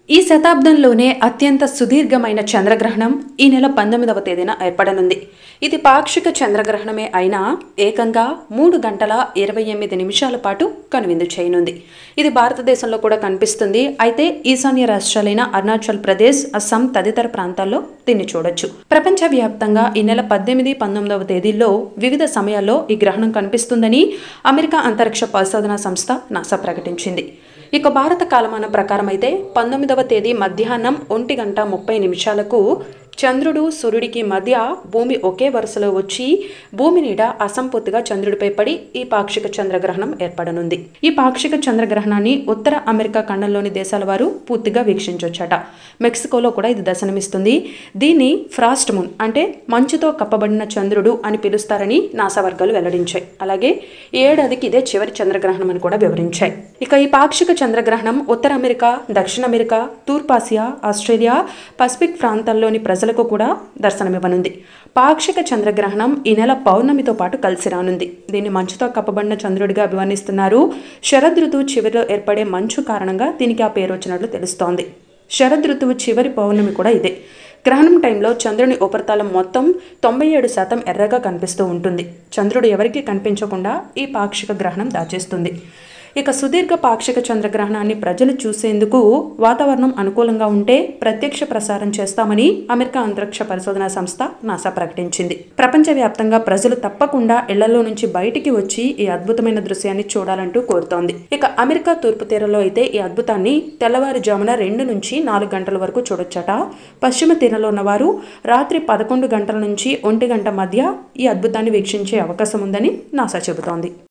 ఈ శతాబ్దంలోనే అత్యంత సుదీర్ఘమైన చంద్రగ్రహణం ఈ నెల పంతొమ్మిదవ తేదీన ఏర్పడనుంది ఇది పాక్షిక చంద్రగ్రహణమే అయినా ఏకంగా మూడు గంటల ఇరవై ఎనిమిది నిమిషాల పాటు కనువిందు చేయనుంది ఇది భారతదేశంలో కూడా కనిపిస్తుంది అయితే ఈశాన్య రాష్ట్రాలైన అరుణాచల్ ప్రదేశ్ అస్సాం తదితర ప్రాంతాల్లో దీన్ని చూడొచ్చు ప్రపంచవ్యాప్తంగా ఈ నెల పద్దెనిమిది పంతొమ్మిదవ తేదీల్లో వివిధ సమయాల్లో ఈ గ్రహణం కనిపిస్తుందని అమెరికా అంతరిక్ష పరిశోధనా సంస్థ నాసా ప్రకటించింది ఇక భారత కాలమానం ప్రకారం అయితే పంతొమ్మిదవ తేదీ మధ్యాహ్నం ఒంటి గంట ముప్పై నిమిషాలకు చంద్రుడు సూర్యుడికి మధ్య భూమి ఒకే వరుసలో వచ్చి భూమి నీడ అసంపూర్తిగా చంద్రుడిపై పడి ఈ పాక్షిక చంద్రగ్రహణం ఏర్పడనుంది ఈ పాక్షిక చంద్రగ్రహణాన్ని ఉత్తర అమెరికా ఖండంలోని దేశాల వారు పూర్తిగా వీక్షించవచ్చట మెక్సికోలో కూడా ఇది దర్శనమిస్తుంది దీన్ని ఫ్రాస్ట్ మూన్ అంటే మంచుతో కప్పబడిన చంద్రుడు అని పిలుస్తారని నాసా వర్గాలు వెల్లడించాయి అలాగే ఈ ఏడాదికి ఇదే చివరి చంద్రగ్రహణం అని కూడా వివరించాయి ఇక ఈ పాక్షిక చంద్రగ్రహణం ఉత్తర అమెరికా దక్షిణ అమెరికా తూర్పాసియా ఆస్ట్రేలియా పసిఫిక్ ప్రాంతాల్లోని ప్రజలకు కూడా దర్శనమివ్వనుంది పాక్షిక చంద్రగ్రహణం ఈ నెల పౌర్ణమితో పాటు కలిసి రానుంది దీన్ని మంచుతో కప్పబడిన చంద్రుడిగా అభివర్ణిస్తున్నారు శరదృతువు చివరిలో ఏర్పడే మంచు కారణంగా దీనికి ఆ పేరు వచ్చినట్లు తెలుస్తోంది శరదృతువు చివరి పౌర్ణమి కూడా ఇదే గ్రహణం టైంలో చంద్రుని ఉపరితలం మొత్తం తొంభై ఏడు శాతం ఎర్రగా కనిపిస్తూ ఉంటుంది చంద్రుడు ఎవరికీ కనిపించకుండా ఈ పాక్షిక గ్రహణం దాచేస్తుంది ఇక సుదీర్ఘ పాక్షిక చంద్రగ్రహణాన్ని ప్రజలు చూసేందుకు వాతావరణం అనుకూలంగా ఉంటే ప్రత్యక్ష ప్రసారం చేస్తామని అమెరికా అంతరిక్ష పరిశోధనా సంస్థ నాసా ప్రకటించింది ప్రపంచవ్యాప్తంగా ప్రజలు తప్పకుండా ఇళ్లలో నుంచి బయటికి వచ్చి ఈ అద్భుతమైన దృశ్యాన్ని చూడాలంటూ కోరుతోంది ఇక అమెరికా తూర్పు తీరంలో అయితే ఈ అద్భుతాన్ని తెల్లవారుజామున రెండు నుంచి నాలుగు గంటల వరకు చూడొచ్చట పశ్చిమ తీరంలో ఉన్నవారు రాత్రి పదకొండు గంటల నుంచి ఒంటి గంట మధ్య ఈ అద్భుతాన్ని వీక్షించే అవకాశం ఉందని నాసా చెబుతోంది